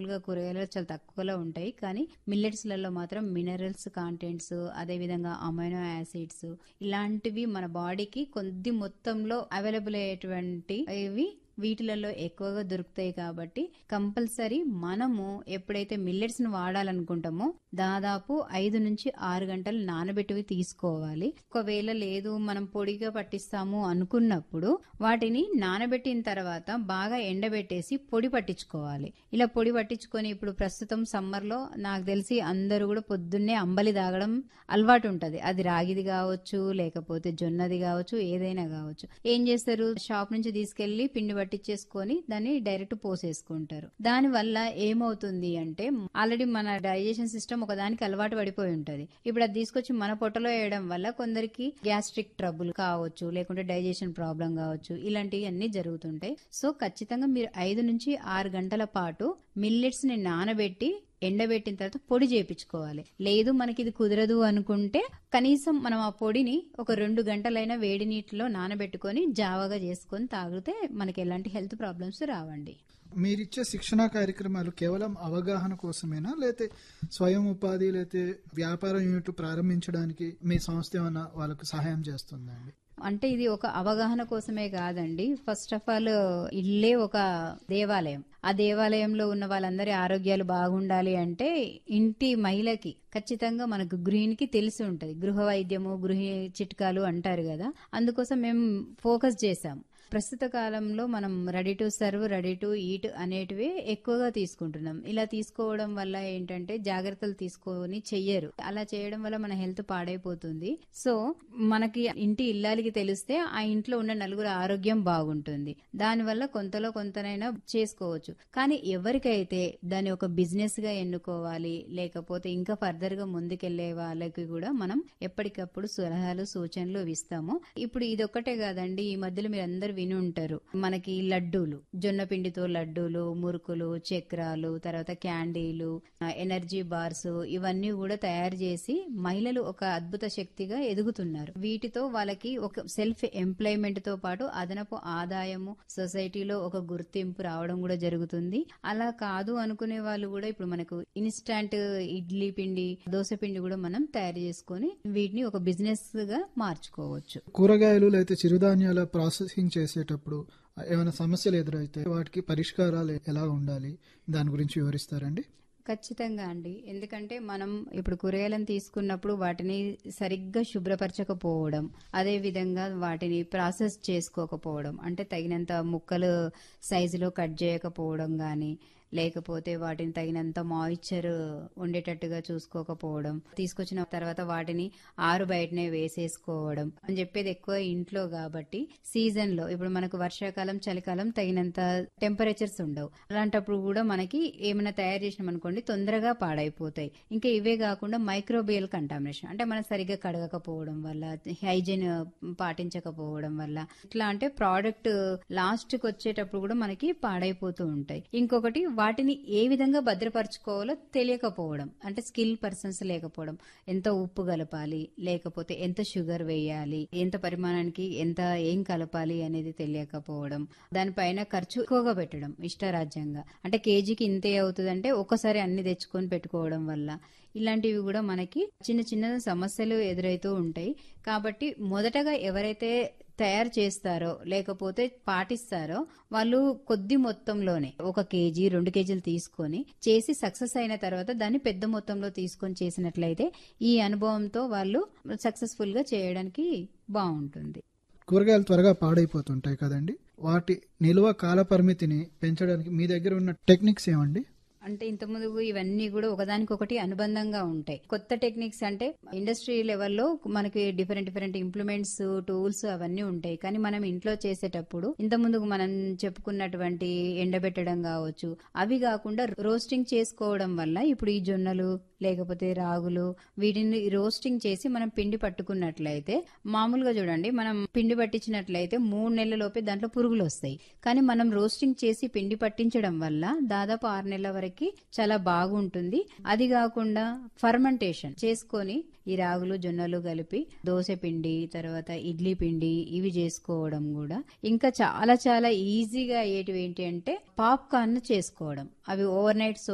మామూలుగా కూరగాయలు చాలా తక్కువలో ఉంటాయి కానీ మిల్లెట్స్లలో మాత్రం మినరల్స్ కాంటెంట్స్ అదేవిధంగా అమైనో యాసిడ్స్ ఇలాంటివి మన బాడీకి కొద్ది మొత్తంలో అవైలబుల్ అయ్యేటువంటి ఇవి వీటిలలో ఎక్కువగా దొరుకుతాయి కాబట్టి కంపల్సరీ మనము ఎప్పుడైతే మిల్లెట్స్ ను వాడాలనుకుంటామో దాదాపు ఐదు నుంచి ఆరు గంటలు నానబెట్టివి తీసుకోవాలి ఒకవేళ లేదు మనం పొడిగా పట్టిస్తాము అనుకున్నప్పుడు వాటిని నానబెట్టిన తర్వాత బాగా ఎండబెట్టేసి పొడి పట్టించుకోవాలి ఇలా పొడి పట్టించుకొని ఇప్పుడు ప్రస్తుతం సమ్మర్ లో నాకు తెలిసి అందరూ కూడా పొద్దున్నే అంబలి తాగడం అలవాటు ఉంటది అది రాగిది కావచ్చు లేకపోతే జొన్నది కావచ్చు ఏదైనా కావచ్చు ఏం చేస్తారు షాప్ నుంచి తీసుకెళ్లి పిండి పట్టించేసుకొని దాన్ని డైరెక్ట్ పోసేసుకుంటారు దాని వల్ల ఏమవుతుంది అంటే ఆల్రెడీ మన డైజెషన్ సిస్టమ్ ఒకదానికి అలవాటు పడిపోయి ఉంటది ఇప్పుడు అది తీసుకొచ్చి మన పొట్టలో వేయడం వల్ల కొందరికి గ్యాస్ట్రిక్ ట్రబుల్ కావచ్చు లేకుంటే డైజెషన్ ప్రాబ్లం కావచ్చు ఇలాంటివి అన్ని జరుగుతుంటాయి సో ఖచ్చితంగా మీరు ఐదు నుంచి ఆరు గంటల పాటు మిల్లెట్స్ ని నానబెట్టి ఎండబెట్టిన తర్వాత పొడి చేపించుకోవాలి లేదు మనకి ఇది కుదరదు అనుకుంటే కనీసం మనం ఆ పొడిని ఒక రెండు గంటలైనా వేడి నీటిలో నానబెట్టుకొని జావగా చేసుకొని తాగితే మనకి ఎలాంటి హెల్త్ ప్రాబ్లమ్స్ రావండి మీరిచ్చే శిక్షణా కార్యక్రమాలు కేవలం అవగాహన కోసమేనా లేతే స్వయం ఉపాధి లేతే వ్యాపార యూనిట్ ప్రారంభించడానికి మీ సంస్థ ఏమైనా వాళ్ళకు సహాయం చేస్తుందండి అంటే ఇది ఒక అవగాహన కోసమే కాదండి ఫస్ట్ ఆఫ్ ఆల్ ఇల్లే ఒక దేవాలయం ఆ దేవాలయంలో ఉన్న వాళ్ళందరి ఆరోగ్యాలు బాగుండాలి అంటే ఇంటి మహిళకి ఖచ్చితంగా మనకు గృహిణికి తెలిసి ఉంటది గృహ వైద్యము గృహ చిట్కాలు అంటారు కదా అందుకోసం మేము ఫోకస్ చేశాం ప్రస్తుత కాలంలో మనం ready to serve ready to eat అనేటివి ఎక్కువగా తీసుకుంటున్నాం ఇలా తీసుకోవడం వల్ల ఏంటంటే జాగ్రత్తలు తీసుకొని చెయ్యరు అలా చేయడం వల్ల మన హెల్త్ పాడైపోతుంది సో మనకి ఇంటి ఇల్లాలికి తెలిస్తే ఆ ఇంట్లో ఉన్న నలుగురు ఆరోగ్యం బాగుంటుంది దానివల్ల కొంతలో కొంతనైనా చేసుకోవచ్చు కానీ ఎవరికైతే దాన్ని ఒక బిజినెస్ గా ఎన్నుకోవాలి లేకపోతే ఇంకా ఫర్దర్ గా ముందుకెళ్లే వాళ్ళకి కూడా మనం ఎప్పటికప్పుడు సలహాలు సూచనలు ఇస్తాము ఇప్పుడు ఇది ఒక్కటే కాదండి ఈ మధ్యలో మీరు అందరు విని ఉంటారు మనకి లడ్డూలు జొన్న పిండితో లడ్డూలు మురుకులు చక్రాలు తర్వాత క్యాండీలు ఆ, ఎనర్జీ బార్స్ ఇవన్నీ కూడా తయారు చేసి మహిళలు ఒక అద్భుత శక్తిగా ఎదుగుతున్నారు వీటితో వాళ్ళకి ఒక సెల్ఫ్ ఎంప్లాయ్మెంట్ తో పాటు అదనపు ఆదాయము సొసైటీలో ఒక గుర్తింపు రావడం కూడా జరుగుతుంది అలా కాదు అనుకునే వాళ్ళు కూడా ఇప్పుడు మనకు ఇన్స్టాంట్ ఇడ్లీ పిండి దోశ పిండి కూడా మనం తయారు చేసుకొని వీటిని ఒక బిజినెస్ గా మార్చుకోవచ్చు కూరగాయలు లేతే చిరుధాన్యాల ప్రాసెసింగ్ చేసేటప్పుడు ఏమైనా సమస్యలు ఎదురైతే వాటికి పరిష్కారాలు ఎలా ఉండాలి దాని గురించి వివరిస్తారండి ఖచ్చితంగా అండి ఎందుకంటే మనం ఇప్పుడు కూరగాయలను తీసుకున్నప్పుడు వాటిని సరిగ్గా శుభ్రపరచకపోవడం అదే విధంగా వాటిని ప్రాసెస్ చేసుకోకపోవడం అంటే తగినంత ముక్కలు సైజులో కట్ చేయకపోవడం గాని లేకపోతే వాటిని తగినంత మాయిశ్చర్ ఉండేటట్టుగా చూసుకోకపోవడం తీసుకొచ్చిన తర్వాత వాటిని ఆరు బయటనే వేసేసుకోవడం అని చెప్పేది ఎక్కువ ఇంట్లో కాబట్టి సీజన్ లో ఇప్పుడు మనకు వర్షాకాలం చలికాలం తగినంత టెంపరేచర్స్ ఉండవు అలాంటప్పుడు కూడా మనకి ఏమైనా తయారు చేసినాం అనుకోండి తొందరగా పాడైపోతాయి ఇంకా ఇవే కాకుండా మైక్రోబియల్ కంటామినేషన్ అంటే మనం సరిగ్గా కడగకపోవడం వల్ల హైజీన్ పాటించకపోవడం వల్ల ఇట్లా అంటే ప్రోడక్ట్ లాస్ట్ కి వచ్చేటప్పుడు కూడా మనకి పాడైపోతూ ఉంటాయి ఇంకొకటి వాటిని ఏ విధంగా భద్రపరచుకోవాలో తెలియకపోవడం అంటే స్కిల్ పర్సన్స్ లేకపోవడం ఎంత ఉప్పు కలపాలి లేకపోతే ఎంత షుగర్ వేయాలి ఎంత పరిమాణానికి ఎంత ఏం కలపాలి అనేది తెలియకపోవడం దానిపైన ఖర్చు ఎక్కువగా పెట్టడం ఇష్టరాజ్యంగా అంటే కేజీకి ఇంతే అవుతుందంటే ఒక్కసారి అన్ని తెచ్చుకొని పెట్టుకోవడం వల్ల ఇలాంటివి కూడా మనకి చిన్న చిన్న సమస్యలు ఎదురైతూ ఉంటాయి కాబట్టి మొదటగా ఎవరైతే తయారు చేస్తారో లేకపోతే పాటిస్తారో వాళ్ళు కొద్ది మొత్తంలోనే ఒక కేజీ రెండు కేజీలు తీసుకొని చేసి సక్సెస్ అయిన తర్వాత దాన్ని పెద్ద మొత్తంలో తీసుకొని చేసినట్లయితే ఈ అనుభవంతో వాళ్ళు సక్సెస్ఫుల్ గా చేయడానికి బాగుంటుంది కూరగాయలు త్వరగా పాడైపోతుంటాయి కదండి వాటి నిల్వ కాల పరిమితిని పెంచడానికి మీ దగ్గర ఉన్న టెక్నిక్స్ ఏమండి అంటే ఇంతకుముందు ఇవన్నీ కూడా ఒకదానికొకటి అనుబంధంగా ఉంటాయి కొత్త టెక్నిక్స్ అంటే ఇండస్ట్రీ లెవెల్లో మనకి డిఫరెంట్ డిఫరెంట్ ఇంప్లిమెంట్స్ టూల్స్ అవన్నీ ఉంటాయి కానీ మనం ఇంట్లో చేసేటప్పుడు ఇంతకుముందు మనం చెప్పుకున్నటువంటి ఎండబెట్టడం కావచ్చు అవి కాకుండా రోస్టింగ్ చేసుకోవడం వల్ల ఇప్పుడు ఈ జొన్నలు లేకపోతే రాగులు వీటిని రోస్టింగ్ చేసి మనం పిండి పట్టుకున్నట్లయితే మామూలుగా చూడండి మనం పిండి పట్టించినట్లయితే మూడు నెలల లోపే దాంట్లో పురుగులు వస్తాయి కానీ మనం రోస్టింగ్ చేసి పిండి పట్టించడం వల్ల దాదాపు ఆరు నెలల వరకు చాలా బాగుంటుంది అది కాకుండా ఫర్మెంటేషన్ చేసుకొని ఈ రాగులు జొన్నలు కలిపి దోశ పిండి తర్వాత ఇడ్లీ పిండి ఇవి చేసుకోవడం కూడా ఇంకా చాలా చాలా ఈజీగా అయ్యేటివి ఏంటి అంటే పాప్కార్న్ చేసుకోవడం అవి ఓవర్ నైట్